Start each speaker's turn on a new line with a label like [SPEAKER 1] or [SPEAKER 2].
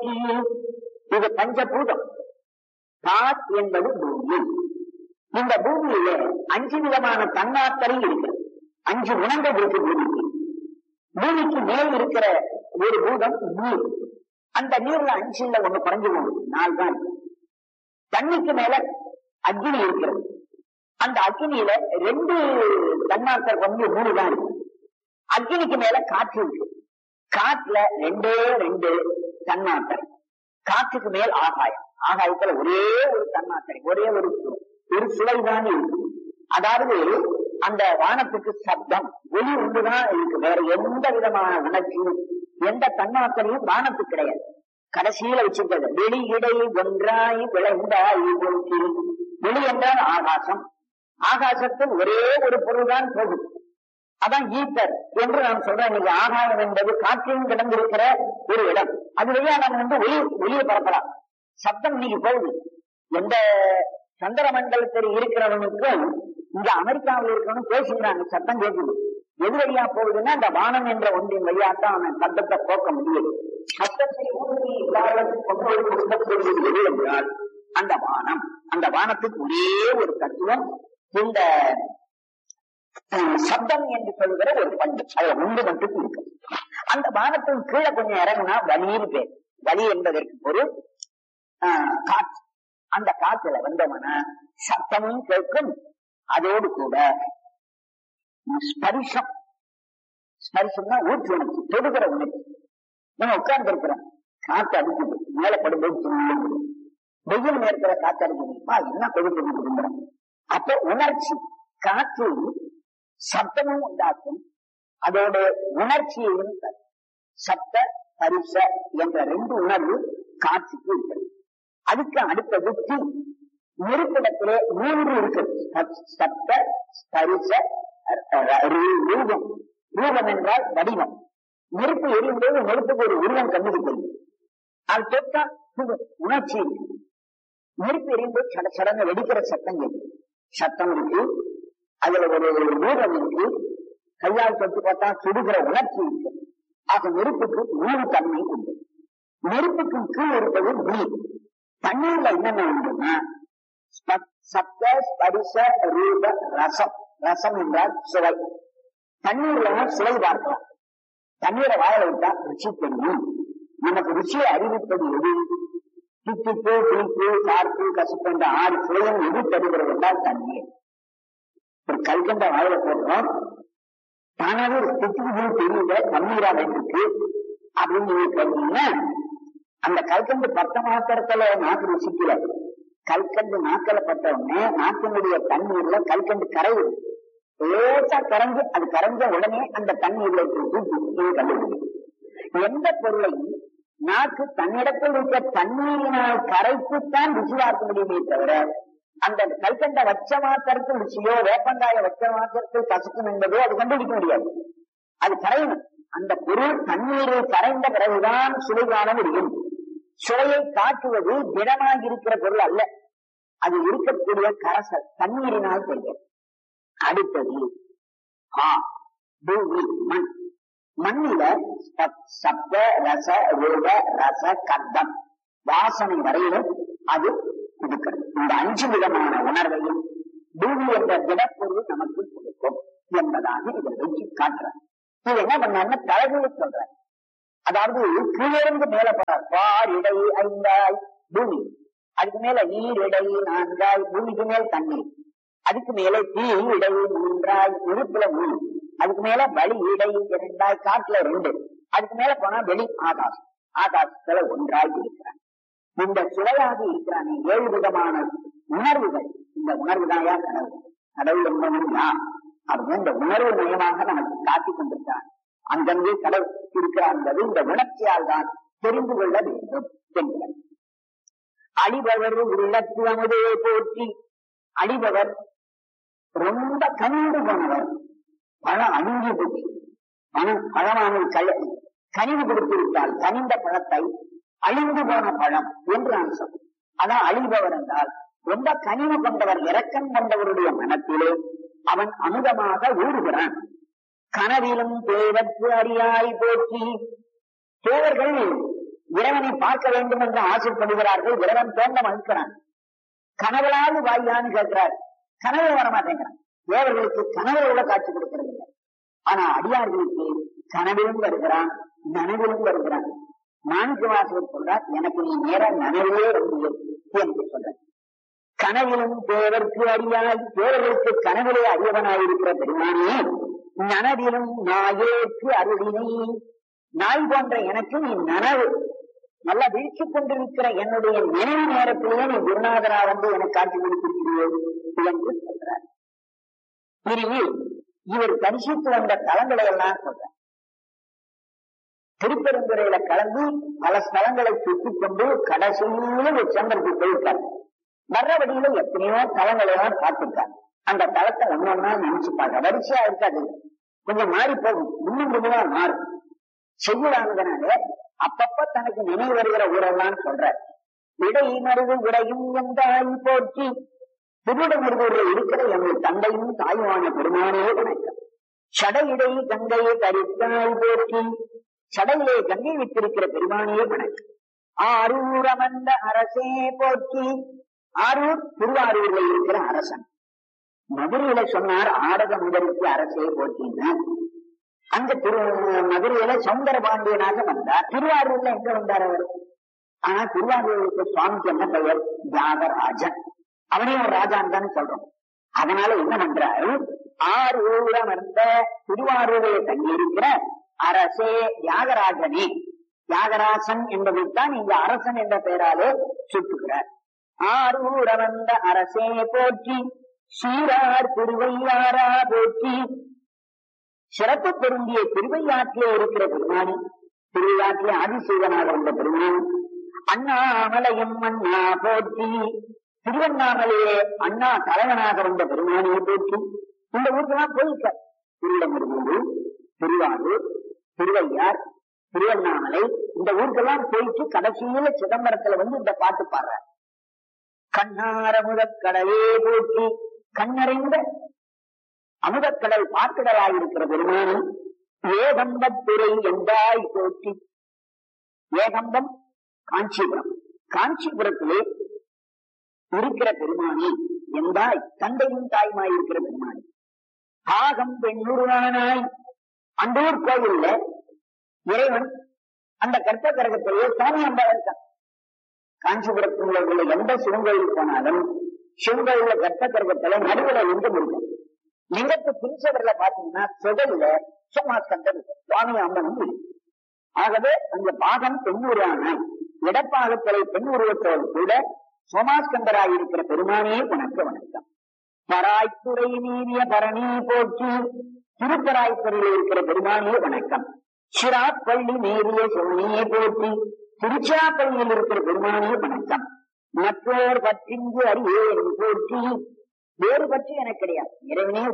[SPEAKER 1] இது பஞ்சபூதம் பாத் என்பது பூமி இந்த பூமியிலே அஞ்சு விதமான தன்னாத்தரை இருக்கு அஞ்சு குணங்கள் இருக்கு பூமிக்கு பூமிக்கு மேல் இருக்கிற ஒரு பூதம் நீர் அந்த நீர்ல அஞ்சு இல்ல ஒண்ணு குறைஞ்சு போகுது நாலு தான் இருக்கு. தண்ணிக்கு மேல அக்னி இருக்கிறது அந்த அக்னியில ரெண்டு தன்னாத்தர் வந்து மூணு தான் இருக்கு அக்னிக்கு மேல காற்று இருக்கு காற்றுல ரெண்டே ரெண்டு தன்னாத்தரை காற்றுக்கு மேல் ஆகாயம் ஆகாயத்துல ஒரே ஒரு தன்னாத்தரை ஒரே ஒரு ஒரு சுவைதான் இருக்கு அதாவது அந்த வானத்துக்கு சப்தம் ஒளி ஒன்றுதான் இருக்கு வேற எந்த விதமான உணர்ச்சியும் எந்த தன்னாத்தரையும் வானத்துக்கு கிடையாது கடைசியில வச்சிருக்கிறது வெளி இடை ஒன்றாய் விளைந்தாய் போற்றி வெளி என்றால் ஆகாசம் ஆகாசத்தில் ஒரே ஒரு பொருள் தான் போகுது அதான் ஈத்தர் என்று நான் சொல்றேன் இன்னைக்கு ஆகாயம் என்பது காற்றிலும் கிடந்திருக்கிற ஒரு இடம் அது வழியா நம்ம வந்து ஒளி ஒளியை பரப்பலாம் சப்தம் இன்னைக்கு போகுது எந்த சந்திர மண்டலத்தில் இருக்கிறவனுக்கும் இங்க அமெரிக்காவில் இருக்கிறவனும் பேசுகிறாங்க சத்தம் கேட்குது எது வழியா போகுதுன்னா அந்த வானம் என்ற ஒன்றின் வழியாத்தான் அவன் சத்தத்தை போக்க முடியும் சத்தத்தை ஊடுருவி எல்லாரும் கொண்டு ஒரு குடும்பத்தில் எது என்றால் அந்த வானம் அந்த வானத்துக்கு ஒரே ஒரு தத்துவம் இந்த அஹ், சப்தம் என்று சொல்கிற ஒரு பண்பு அதுல ஒன்று மட்டும் இருக்கு அந்த வானத்தின் கீழே கொஞ்சம் இறங்குனா வலின்னு பேர் வலி என்பதற்கு பொருள் ஆஹ், காற்று அந்த காற்றுல வந்தவனா சத்தமும் கேட்கும் அதோடு கூட ஸ்பரிசம் ஸ்பரிசம்னா ஊற்று உணர்ச்சி தொடுகிற உணர்ச்சி நம்ம உட்கார்ந்து இருக்கிறோம் காத்து அடிக்குது மேல படும்போது துள்ளுது. வெயில் நேரத்துல காத்து அடிக்குதுப்பா என்ன கொடுத்து விரும்புறோம் அப்ப உணர்ச்சி காற்று சப்தமும் உண்டாக்கும் அதோட உணர்ச்சியையும் தரும். சப்த பரிச என்ற ரெண்டு உணர்வு காற்றுக்கு இருக்கிறது அதுக்கு அடுத்தது தீ நெருப்பிடத்திலே மூன்று இருக்கு சப்- சப்த ஸ்பரிச ர- ர- ரூ- ரூபம் ரூபம் என்றால் வடிவம் நெருப்பு எரியும்போது நெருப்புக்கு ஒரு உருவம் கண்ணுக்கு தெரியும் அது தொட்டா சுடும். உணர்ச்சி இருக்கு நெருப்பு எரியும்போது சட சடன்னு வெடிக்கிற சத்தம் கேட்கும் சத்தம் இருக்கு அதுல ஒரு ரூபம் இருக்கு கையால் தொட்டு பார்த்தா சுடுகிற உணர்ச்சி இருக்கு ஆக நெருப்புக்கு மூணு தன்மை உண்டு நெருப்புக்கு கீழ் இருப்பது நீர் தண்ணீர்ல என்னென்ன உண்டுன்னா ஸ்ப- சப்த ஸ்பரிச ரூப ரசம் ரசம் என்றால் சுவை தண்ணீர்ல சுவை பார்க்கலாம் தண்ணீரை வாயில விட்டா ருச்சி தெரியும் நமக்கு ருச்சியை அறிவிப்பது எது தித்திப்பு புளிப்பு கார்ப்பு கசப்பு என்ற ஆறு சுவையும் எது தருகிறது என்றால் தண்ணீர் ஒரு கல்கண்ட வாயில போடுறோம் தானாவே ஒரு தித்திப்பு தெரியல தண்ணீரா வேண்டிருக்கு அப்படின்னு நீங்க கேட்டீங்கன்னா அந்த கல்கண்டு பத்த மாத்திரத்துல நாக்கு ருசிக்கல கல்கண்டு நாக்கல பட்ட உடனே நாக்கினுடைய தண்ணீர்ல கல்கண்டு கரையுது லேசா கரைஞ்சு அது கரைஞ்ச உடனே அந்த தண்ணீர்ல இருக்கிறது கண்டுபிடிக்கும் எந்த பொருளையும் நாக்கு தன்னிடத்தில் இருக்க தண்ணீரினால் கரைத்துத்தான் ருசி பார்க்க முடியுமே தவிர அந்த கல்கண்ட வச்ச மாத்திரத்தில் ருச்சியோ வேப்பங்காய வச்ச மாத்திரத்தில் கசக்கும் என்பதோ அது கண்டுபிடிக்க முடியாது அது கரையணும் அந்த பொருள் தண்ணீரில் கரைந்த பிறகுதான் சுவை காண முடியும் சுவையை காட்டுவது திடமாக இருக்கிற பொருள் அல்ல அது இருக்கக்கூடிய கரசல் தண்ணீரினால் தெரியும் அடுத்தது ஆ பூமி மண் மண்ணில சப்- சப்த ரச ரூப ரச கந்தம் வாசனை வரையிலும் அது கொடுக்கிறது இந்த அஞ்சு விதமான உணர்வையும் பூமி என்ற திடப்பொருள் நமக்கு கொடுக்கும் என்பதாக இதை வச்சு காட்டுறார் இது என்ன பண்ணாருன்னா தழகுல சொல்றார் அதாவது கீழிருந்து மேல போறார் பார் இடை ஐந்தாய் பூமி அதுக்கு மேல நீர் இடை நான்காய் பூமிக்கு மேல் தண்ணீர் அதுக்கு மேல தீ இடை மூன்றாய் நெருப்புல மூணு அதுக்கு மேல வழி இடை இரண்டாய் காட்டுல ரெண்டு அதுக்கு மேல போனா வெளி ஆகாசம் ஆகாசத்துல ஒன்றாய் இருக்கிறான் இந்த சுவையாக இருக்கிறானே ஏழு விதமான உணர்வுகள் இந்த உணர்வு தான் யார் கடவுள் கடவுள் என்பவன் யார் அப்படின்னு இந்த உணர்வு மயமாக நமக்கு காட்டிக் கொண்டிருக்கிறான் அங்கங்கே கடவுள் இருக்கிறார் என்பது இந்த உணர்ச்சியால் தான் தெரிந்து கொள்ள வேண்டும் என்கிறார் அழிபவர் உள்ளத்து அமுதே போற்றி அழிபவர் ரொம்ப கனிந்து போனவர் பழம் அணுகி போச்சு பணம் பழமான கல கனிவு கொடுத்திருந்தால் கனிந்த பழத்தை அழிந்து போன பழம் என்று நான் சொல்றேன் அதான் அழிபவர் என்றால் ரொம்ப கனிவு கொண்டவர் இரக்கம் கொண்டவருடைய மனத்திலே அவன் அமுதமாக ஊறுகிறான் கனவிலும் தேவற்கு அறியாய் போற்றி தேவர்கள் இறைவனை பார்க்க வேண்டும் என்று ஆசைப்படுகிறார்கள் இறைவன் தோன்ற மறுக்கிறான் கனவுளாவது வாயான்னு கேட்கிறார் கனவு வர மாட்டேங்கிறான் தேவர்களுக்கு கனவு கூட காட்சி கொடுக்கிறது இல்லை ஆனா அடியார்களுக்கு கனவிலும் வருகிறான் நனவிலும் வருகிறான் மாணிக்க வாசகர் சொல்றார் எனக்கு நீ நேர நனவிலே வந்து என்று சொல்ற கனவிலும் தேவர்க்கு அறியாய் தேவர்களுக்கு கனவிலே அறியவனாயிருக்கிற பெருமானே நனவிலும் நாயேற்கு அருளினை நாய் போன்ற எனக்கு நீ நனவு நல்லா வீழ்ச்சி கொண்டிருக்கிற என்னுடைய நினைவு நேரத்திலேயே நீ குருநாதரா வந்து எனக்கு காட்சி கொடுத்திருக்கிறீர்கள் என்று சொல்றார் பிரிவில் இவர் தரிசித்து வந்த தலங்களை எல்லாம் சொல்றார் திருப்பெருந்துறையில கலந்து பல ஸ்தலங்களை சுற்றி கொண்டு கடைசியில ஒரு சந்திரத்துக்கு போயிருக்கார் வர்ற வழியில எத்தனையோ தலங்களை எல்லாம் பார்த்திருக்கார் அந்த தலத்தை ஒன்னொன்னா நினைச்சு பார்க்க வரிசையா இருக்காது கொஞ்சம் மாறி போகும் இன்னும் கொஞ்சமா மாறும் செய்யலானதுனால அப்பப்ப தனக்கு நினைவு வருகிற ஊரெல்லாம் சொல்ற இடை மருது உடையும் எந்தாய் போற்றி திருவிடமுருகூரில் இருக்கிற எங்கள் தந்தையும் தாயுமான பெருமானே வணக்கம் சடையிடை கங்கையை தரித்தாய் போற்றி சடையிலே கங்கை விட்டிருக்கிற பெருமானே வணக்கம் ஆரூர் அமர்ந்த அரசே போற்றி ஆரூர் திருவாரூர்ல இருக்கிற அரசன் மதுரையில சொன்னார் ஆடக முதலுக்கு அரசே போற்றினார் அந்த திரு மதுரையில சௌந்தர பாண்டியனாக வந்தார் திருவாரூர்ல எங்க வந்தார் அவர் ஆனா திருவாரூருக்கு சுவாமிக்கு என்ன பெயர் தியாகராஜன் அவனே ஒரு ராஜான்னு தானே சொல்றோம் அதனால என்ன பண்றாரு ஆரூர் அமர்ந்த திருவாரூரில் தங்கியிருக்கிற அரசே தியாகராஜனே தியாகராசன் என்பதைத்தான் இங்க அரசன் என்ற பெயராலே சுட்டுகிறார் ஆரூர் அமர்ந்த அரசே போற்றி சீரார் திருவையாரா போற்றி சிறப்பு பொருந்திய திருவையாற்றிலே இருக்கிற பெருமானி திருவையாற்றிலே ஆதிசேவனாக வந்த பெருமானி அண்ணாமலையும் அண்ணா போற்றி திருவண்ணாமலையே அண்ணா தலைவனாக வந்த பெருமானியை போற்றி இந்த ஊருக்கெல்லாம் போயிருக்க திருவிடமுருகூர் திருவாரூர் திருவையார் திருவண்ணாமலை இந்த ஊருக்கெல்லாம் போயிட்டு கடைசியில சிதம்பரத்துல வந்து இந்த பாட்டு பாடுறார் கண்ணார முதற்கடலே போற்றி கண்ணறிந்த அமுதக்கடல் பாட்டுடலாயிருக்கிற பெருமானி ஏகம்பத்துறை எந்தாய் போற்றி ஏகம்பம் காஞ்சிபுரம் காஞ்சிபுரத்திலே இருக்கிற பெருமானி எந்தாய் தந்தையும் தாயுமாய் இருக்கிற பெருமானி ஆகம் பெண்ணுருவானாய் அண்டூர் கோவில்ல இறைவன் அந்த கற்ப கரகத்திலேயே சுவாமி அம்பா இருக்கான் காஞ்சிபுரத்தில் உள்ள எந்த சிவன் கோயில் போனாலும் சிவன் கோயில கற்ப கரகத்துல நடுவில் லிங்கம் இருக்கும் லிங்கத்து பின்சவர்ல பாத்தீங்கன்னா சுகல்ல சும்மாஸ்கந்தம் சுவாமி அம்பனும் இருக்கு ஆகவே அந்த பாகம் பெண்ணுருவான இடப்பாகத்தலை பெண் உருவத்தோடு கூட சோமாஸ்கந்தராயிருக்கிற பெருமானே உனக்கு வணக்கம் பராய்த்துறை நீரிய பரணி போற்றி திருப்பராய்த்துறையில் இருக்கிற பெருமானே வணக்கம் சிராப்பள்ளி நேரிய சோனியே போற்றி திருச்சிராப்பள்ளியில் இருக்கிற பெருமானே வணக்கம் மற்றோர் பற்றிங்கு அறியேன் போற்றி வேறு பற்றி எனக்கு கிடையாது இறைவனே